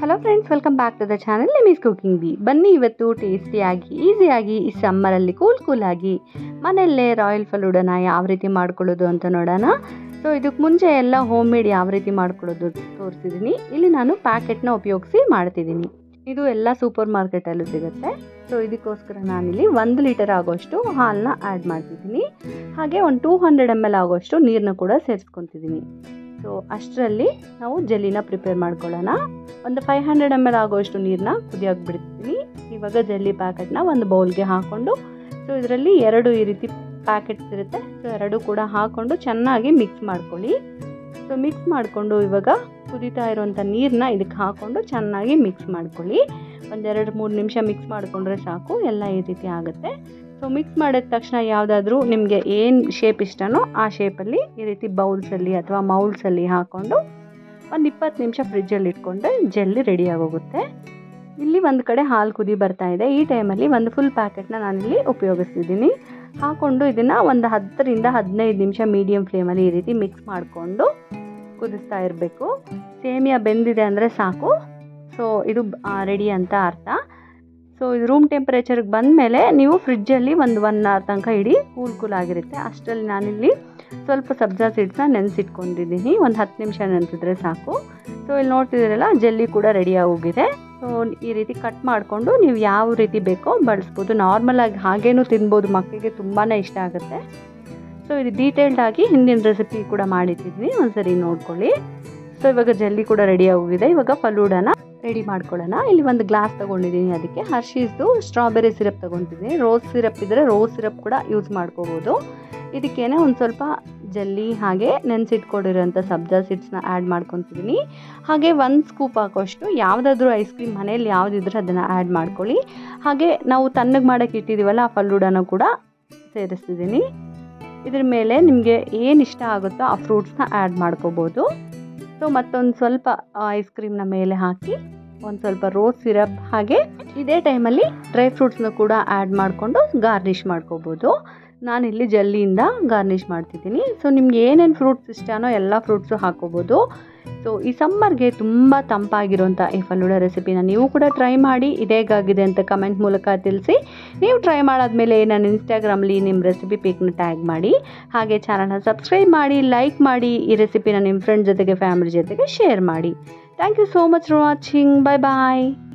hello friends welcome back to the channel Nimi's cooking ಬಿ ಬನ್ನಿ ಇವತ್ತು ಟೇಸ್ಟಿಯಾಗಿ ಈಸಿಯಾಗಿ ಈ ಸಮ್ಮರಲ್ಲಿ ಕೂಲ್ ಕೂಲಾಗಿ ಮನೆಯಲ್ಲೇ ರಾಯಲ್ ಫಲೂಡನ ಯಾವ ರೀತಿ ಮಾಡ್ಕೊಳ್ಳೋದು ಅಂತ ನೋಡೋಣ ಸೊ ಇದಕ್ಕೆ ಮುಂಚೆ ಎಲ್ಲ ಹೋಮ್ ಮೇಡ್ ಯಾವ ರೀತಿ ಮಾಡ್ಕೊಳ್ಳೋದು ತೋರಿಸಿದ್ದೀನಿ ಇಲ್ಲಿ ನಾನು ಪ್ಯಾಕೆಟ್ನ ಉಪಯೋಗಿಸಿ ಮಾಡ್ತಿದ್ದೀನಿ ಇದು ಎಲ್ಲ ಸೂಪರ್ ಮಾರ್ಕೆಟಲ್ಲೂ ಸಿಗುತ್ತೆ ಸೊ ಇದಕ್ಕೋಸ್ಕರ ನಾನಿಲ್ಲಿ ಒಂದು ಲೀಟರ್ ಆಗೋಷ್ಟು ಹಾಲನ್ನ ಆ್ಯಡ್ ಮಾಡ್ತಿದ್ದೀನಿ ಹಾಗೆ ಒಂದು ಟೂ ಹಂಡ್ರೆಡ್ ಎಮ್ ಎಲ್ ಆಗೋಷ್ಟು ನೀರನ್ನ ಕೂಡ ಸೇರಿಸ್ಕೊತಿದ್ದೀನಿ ಸೊ ಅಷ್ಟರಲ್ಲಿ ನಾವು ಜೆಲ್ಲಿನ ಪ್ರಿಪೇರ್ ಮಾಡ್ಕೊಳ್ಳೋಣ ಒಂದು ಫೈವ್ ಹಂಡ್ರೆಡ್ ಎಮ್ ಎಲ್ ಆಗೋಷ್ಟು ನೀರನ್ನ ಕುದಿಯೋಕೆ ಬಿಡ್ತೀನಿ ಇವಾಗ ಜೆಲ್ಲಿ ಪ್ಯಾಕೆಟ್ನ ಒಂದು ಬೌಲ್ಗೆ ಹಾಕ್ಕೊಂಡು ಸೊ ಇದರಲ್ಲಿ ಎರಡು ಈ ರೀತಿ ಪ್ಯಾಕೆಟ್ಸ್ ಇರುತ್ತೆ ಸೊ ಎರಡು ಕೂಡ ಹಾಕ್ಕೊಂಡು ಚೆನ್ನಾಗಿ ಮಿಕ್ಸ್ ಮಾಡ್ಕೊಳ್ಳಿ ಸೊ ಮಿಕ್ಸ್ ಮಾಡಿಕೊಂಡು ಇವಾಗ ಕುದೀತಾ ಇರುವಂಥ ನೀರನ್ನ ಇದಕ್ಕೆ ಹಾಕ್ಕೊಂಡು ಚೆನ್ನಾಗಿ ಮಿಕ್ಸ್ ಮಾಡ್ಕೊಳ್ಳಿ ಒಂದೆರಡು ಮೂರು ನಿಮಿಷ ಮಿಕ್ಸ್ ಮಾಡಿಕೊಂಡ್ರೆ ಸಾಕು ಎಲ್ಲ ಈ ರೀತಿ ಆಗುತ್ತೆ ಸೊ ಮಿಕ್ಸ್ ಮಾಡಿದ ತಕ್ಷಣ ಯಾವುದಾದ್ರೂ ನಿಮಗೆ ಏನು ಶೇಪ್ ಇಷ್ಟನೋ ಆ ಶೇಪಲ್ಲಿ ಈ ರೀತಿ ಬೌಲ್ಸಲ್ಲಿ ಅಥವಾ ಮೌಲ್ಸಲ್ಲಿ ಹಾಕ್ಕೊಂಡು ಒಂದು ಇಪ್ಪತ್ತು ನಿಮಿಷ ಫ್ರಿಜ್ಜಲ್ಲಿ ಇಟ್ಕೊಂಡ್ರೆ ಜೆಲ್ಲಿ ರೆಡಿ ಆಗೋಗುತ್ತೆ ಇಲ್ಲಿ ಒಂದು ಕಡೆ ಹಾಲು ಕುದಿ ಬರ್ತಾ ಇದೆ ಈ ಟೈಮಲ್ಲಿ ಒಂದು ಫುಲ್ ಪ್ಯಾಕೆಟ್ನ ನಾನಿಲ್ಲಿ ಉಪಯೋಗಿಸ್ತಿದ್ದೀನಿ ಹಾಕ್ಕೊಂಡು ಇದನ್ನು ಒಂದು ಹತ್ತರಿಂದ ಹದಿನೈದು ನಿಮಿಷ ಮೀಡಿಯಮ್ ಫ್ಲೇಮಲ್ಲಿ ಈ ರೀತಿ ಮಿಕ್ಸ್ ಮಾಡಿಕೊಂಡು ಕುದಿಸ್ತಾ ಇರಬೇಕು ಸೇಮಿಯಾ ಬೆಂದಿದೆ ಅಂದರೆ ಸಾಕು ಸೊ ಇದು ರೆಡಿ ಅಂತ ಅರ್ಥ ಸೊ ಇದು ರೂಮ್ ಟೆಂಪ್ರೇಚರ್ಗೆ ಬಂದಮೇಲೆ ನೀವು ಫ್ರಿಜ್ಜಲ್ಲಿ ಒಂದು ಒನ್ ಅವರ್ ತನಕ ಇಡೀ ಕೂಲ್ ಕೂಲ್ ಆಗಿರುತ್ತೆ ಅಷ್ಟರಲ್ಲಿ ನಾನಿಲ್ಲಿ ಸ್ವಲ್ಪ ಸಬ್ಜಾ ಸೀಡ್ಸ್ನ ನೆನೆಸಿಟ್ಕೊಂಡಿದ್ದೀನಿ ಒಂದು ಹತ್ತು ನಿಮಿಷ ನೆನೆಸಿದ್ರೆ ಸಾಕು ಸೊ ಇಲ್ಲಿ ನೋಡ್ತಿದ್ದೀರಲ್ಲ ಜೆಲ್ಲಿ ಕೂಡ ರೆಡಿ ಆಗೋಗಿದೆ ಸೊ ಈ ರೀತಿ ಕಟ್ ಮಾಡಿಕೊಂಡು ನೀವು ಯಾವ ರೀತಿ ಬೇಕೋ ಬಳಸ್ಬೋದು ನಾರ್ಮಲಾಗಿ ಹಾಗೇನೂ ತಿನ್ಬೋದು ಮಕ್ಕಳಿಗೆ ತುಂಬಾ ಇಷ್ಟ ಆಗುತ್ತೆ ಸೊ ಇದು ಡೀಟೇಲ್ಡಾಗಿ ಹಿಂದಿನ ರೆಸಿಪಿ ಕೂಡ ಮಾಡಿಟ್ಟಿದ್ವಿ ಒಂದ್ಸರಿ ನೋಡ್ಕೊಳ್ಳಿ ಸೊ ಇವಾಗ ಜೆಲ್ಲಿ ಕೂಡ ರೆಡಿ ಆಗೋಗಿದೆ ಇವಾಗ ಫಲೂಡನ ರೆಡಿ ಮಾಡ್ಕೊಳ್ಳೋಣ ಇಲ್ಲಿ ಒಂದು ಗ್ಲಾಸ್ ತೊಗೊಂಡಿದ್ದೀನಿ ಅದಕ್ಕೆ ಹರ್ಷೀಸ್ದು ಸ್ಟ್ರಾಬೆರಿ ಸಿರಪ್ ತೊಗೊತಿದ್ದೀನಿ ರೋಸ್ ಸಿರಪ್ ಇದ್ದರೆ ರೋಸ್ ಸಿರಪ್ ಕೂಡ ಯೂಸ್ ಮಾಡ್ಕೋಬೋದು ಇದಕ್ಕೇನೆ ಒಂದು ಸ್ವಲ್ಪ ಜಲ್ಲಿ ಹಾಗೆ ನೆನೆಸಿಟ್ಕೊಂಡಿರೋಂಥ ಸಬ್ಜಾ ಸೀಡ್ಸ್ನ ಆ್ಯಡ್ ಮಾಡ್ಕೊತಿದ್ದೀನಿ ಹಾಗೆ ಒಂದು ಸ್ಕೂಪ್ ಹಾಕೋಷ್ಟು ಯಾವುದಾದ್ರೂ ಐಸ್ ಕ್ರೀಮ್ ಮನೇಲಿ ಯಾವುದಿದ್ರೆ ಅದನ್ನು ಆ್ಯಡ್ ಮಾಡ್ಕೊಳ್ಳಿ ಹಾಗೆ ನಾವು ತಣ್ಣಗೆ ಮಾಡೋಕ್ಕೆ ಇಟ್ಟಿದ್ದೀವಲ್ಲ ಆ ಫಲ್ಲೂಡನ ಕೂಡ ಸೇರಿಸ್ತಿದ್ದೀನಿ ಇದ್ರ ಮೇಲೆ ನಿಮಗೆ ಏನು ಇಷ್ಟ ಆಗುತ್ತೋ ಆ ಫ್ರೂಟ್ಸ್ನ ಆ್ಯಡ್ ಮಾಡ್ಕೋಬೋದು ಸೊ ಮತ್ತೊಂದು ಸ್ವಲ್ಪ ಐಸ್ ಕ್ರೀಮ್ನ ಮೇಲೆ ಹಾಕಿ ಒಂದು ಸ್ವಲ್ಪ ರೋಸ್ ಸಿರಪ್ ಹಾಗೆ ಇದೇ ಟೈಮಲ್ಲಿ ಡ್ರೈ ಫ್ರೂಟ್ಸ್ನ ಕೂಡ ಆ್ಯಡ್ ಮಾಡಿಕೊಂಡು ಗಾರ್ನಿಷ್ ಮಾಡ್ಕೋಬೋದು ನಾನಿಲ್ಲಿ ಜಲ್ಲಿಯಿಂದ ಗಾರ್ನಿಷ್ ಮಾಡ್ತಿದ್ದೀನಿ ಸೊ ನಿಮ್ಗೆ ಏನೇನು ಫ್ರೂಟ್ಸ್ ಇಷ್ಟನೋ ಎಲ್ಲ ಫ್ರೂಟ್ಸು ಹಾಕೋಬೋದು ಸೊ ಈ ಸಮ್ಮರ್ಗೆ ತುಂಬ ತಂಪಾಗಿರೋಂಥ ಈ ಫಲೂಡ ರೆಸಿಪಿನ ನೀವು ಕೂಡ ಟ್ರೈ ಮಾಡಿ ಇದೇಗಾಗಿದೆ ಅಂತ ಕಮೆಂಟ್ ಮೂಲಕ ತಿಳಿಸಿ ನೀವು ಟ್ರೈ ಮಾಡಾದ್ಮೇಲೆ ನನ್ನ ಇನ್ಸ್ಟಾಗ್ರಾಮ್ಲಿ ನಿಮ್ಮ ರೆಸಿಪಿ ಪಿಕ್ನ ಟ್ಯಾಗ್ ಮಾಡಿ ಹಾಗೆ ಚಾನಲ್ನ ಸಬ್ಸ್ಕ್ರೈಬ್ ಮಾಡಿ ಲೈಕ್ ಮಾಡಿ ಈ ರೆಸಿಪಿನ ನಿಮ್ಮ ಫ್ರೆಂಡ್ ಜೊತೆಗೆ ಫ್ಯಾಮಿಲಿ ಜೊತೆಗೆ ಶೇರ್ ಮಾಡಿ thank you so much for watching bye bye